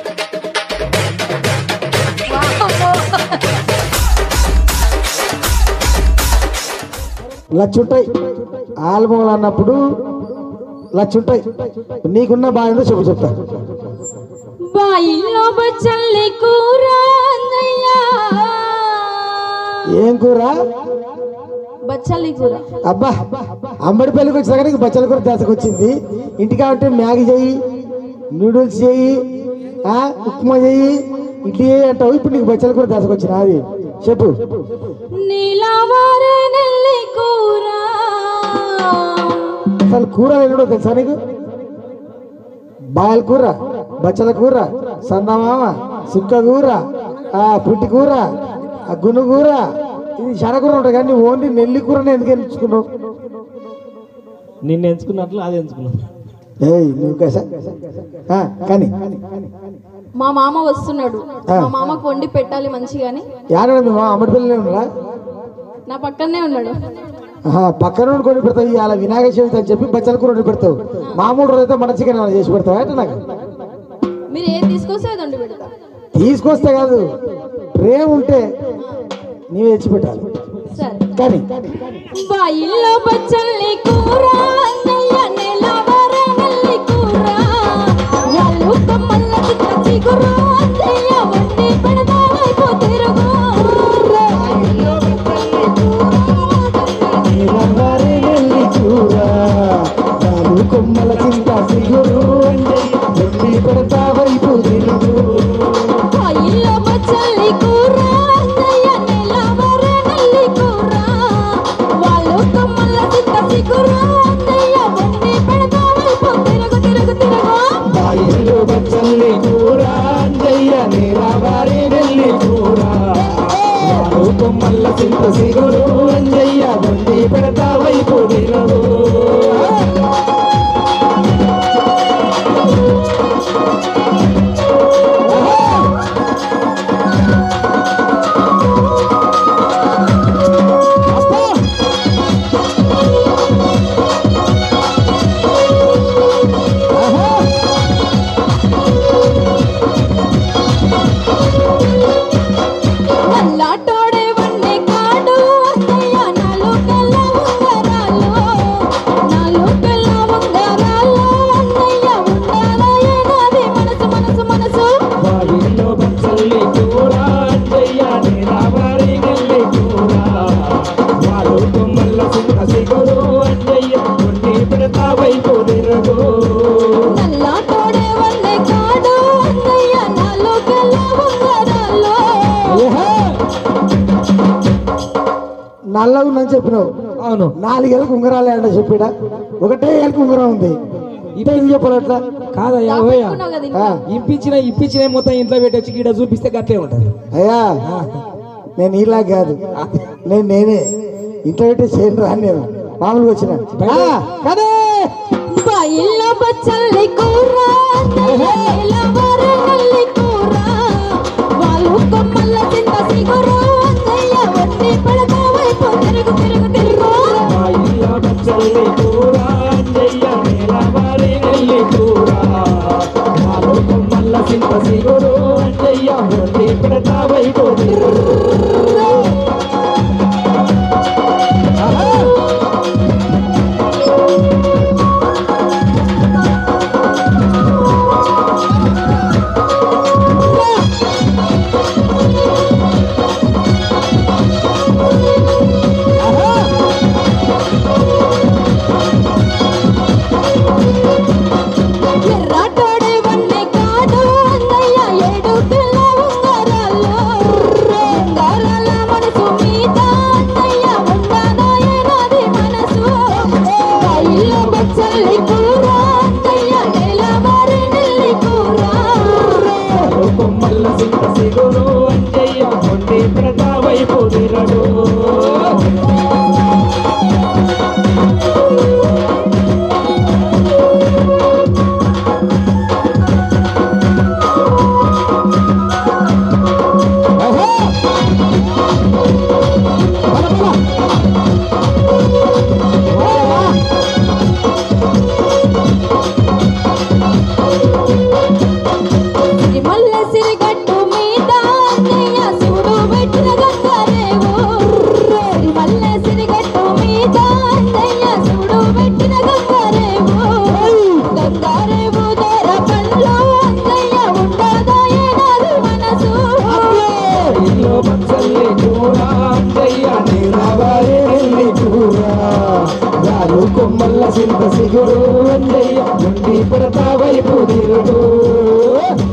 లచ్చుంటాయి album అన్నప్పుడు లచ్చుంటాయి నీకున్న బాధ్యత చెప్పు చెప్తా బాయిల్లో బచ్చల్లి కూర అన్నయ్యా ఏం కూర బచ్చల్లి కూర అబ్బా అంబడి పెళ్ళికి వచ్చేదాకా నీకు బచ్చల కూర దశకొచ్చింది ఇంటికి కాబట్టి మ్యాగీ చెయ్యి నూడిల్స్ చెయ్యి ఆ, ఉప్మా చెయ్యి ఇడ్లీ చెయ్యి అంటావు ఇప్పుడు నీకు బచ్చల కూర దశకొచ్చిన అది చెప్పు నీలవారే నెల్లి కూర అసలు కూర ఎన్నడో తెలుసా నీకు బాయల కూర బచ్చల కూర సన్నమామ సుక్క కూర ఆ పుట్టి కూర ఆ గును కూర ఇది శనకూర ఉంటాయి కానీ నువ్వు ఓన్లీ నెల్లి కూరనే ఎందుకు ఎంచుకున్నావు నిన్ను ఎంచుకున్నట్లు అది ఎంచుకున్నాను ఏయ్ నువ్వు కసా ఆ, కానీ మా మామ వస్తున్నాడు మా మామకు వండి పెట్టాలి మంచిగాని యాడ మా అమ్మడి పిల్లలే ఉన్నారా నా పక్కనే ఉన్నాడు ఆహా, పక్కన నుండి కొని పెడతావు ఇవాళ వినాయక చవితి అని చెప్పి బచ్చల కూర వండి పెడతావు మామూలు రోజు అయితే మన చికెన్ ఏమైనా చేసి పెడతావా అంటే నాకు మీరు ఏది తీసుకొస్తే అది వండి పెడతా తీసుకొస్తే కాదు ప్రేమ ఉంటే నీవే తెచ్చి పెట్టాలి సరే కానీ బాయిల్లో బచ్చల్లి కూర అన్నయ్య నెలవారే నెల్లి కూర వాళ్ళు కొమ్మల్ల చిన్న చిగురు అన్నయ్య వండి పెడతావైపోతిరుగు నీలవారే నెల్లి కూర, నాలుగు కొమ్మల చింత సిగురు ఎత్తి పెడతా వైపు తిరుగు. బాయిల్లో బచ్చల్లి కూర అన్నయ్య నెలవారే నెల్లి కూర వాళ్ళు కొమ్మల్ల చిన్న చిగురు అన్నయ్య వండి పెడతావైపోతిరుగు తిరుగు తిరుగు బాయిలో బచ్చల్లి కూర అంజయ్య నీలవారే నెల్లి కూర నాలుగు కొమ్మల చింత సిగురు అంజయ్య వండి పెడతా వైపు తిరుగు. నల్లాటోడే వన్నే కాడు అత్తయ్య నాలుగల ఉంగరాలు నాలుగల ఉంగరాలు అన్నయ్య ఉండాలయే నాది మనసు మనసు మనసు బాయిలో బచ్చల్లి కూర అంజయ్య నీలవారే నెల్లి కూర నాలుగు కొమ్మల చింత సిగురు అంజయ్య వండి పెడతా వైపు తిరుగు. నల్లాటోడే వన్నే కాడు అన్నయ్య నాలుగల ఉంగరాలు నల్లగా ఉందని చెప్పినావు అవును నాలుగేళ్ళకి ఉంగరాలే అంట చెప్పిడా ఒకటే ఏళ్ళకి ఉంగరం ఉంది ఇదే ఏం చెప్పాలి అట్లా కాదయ్యా ఓయ్యా దాపెట్టుకున్నావు కదా ఆ, ఇంట్లో. ఇప్పించిన ఇప్పించిన మొత్తం ఇంట్లో పెట్టొచ్చి గీడ చూపిస్తే గట్లే ఉంటది అయ్యా నేను ఇలా కాదు నేను నేనే ఇంట్లో పెట్టి చేయను రా నేను మామూలుగా వచ్చిన ఆ, కదే బాయిల్లో బచ్చల్లి కూర అన్నయ్య నిలవరే నల్లి కూర వాళ్ళు కొమ్మల్ల చింత సిగురు అన్నయ్య వండి పెడతావైపు తిరుగు తిరుగు తిరుగు బాయిలో బచ్చల్లి కూర అంజయ్య నీలవారి నెల్లి కూర నాలుగు కొమ్మల చింత సిగురు అంజయ్య వండి పెడతా వైపు ఎర్రాటోడే వన్నే కాడు అన్నయ్య ఏడు పిల్ల ఉంగరాలు ఉంగరాలు సిరిమల్ల సిరిగట్టు మీద అన్నయ్య శివుడు పెట్టిన గంగారేవు సిరిమల్ల సిరిగట్టు మీద అన్నయ్య శివుడు పెట్టిన గంగారేవు గంగారేవు దొర పండ్లు అన్నయ్య ఉండదా ఏనాడు మనసు ఇల్లు మచ్చల్లి కూర అంజయ్య నీరావారే వెళ్ళి కూర గాలు కొమ్మల్ల సింత సిగుడు అంజయ్య నుండి పెడతా వైపు తిరుగు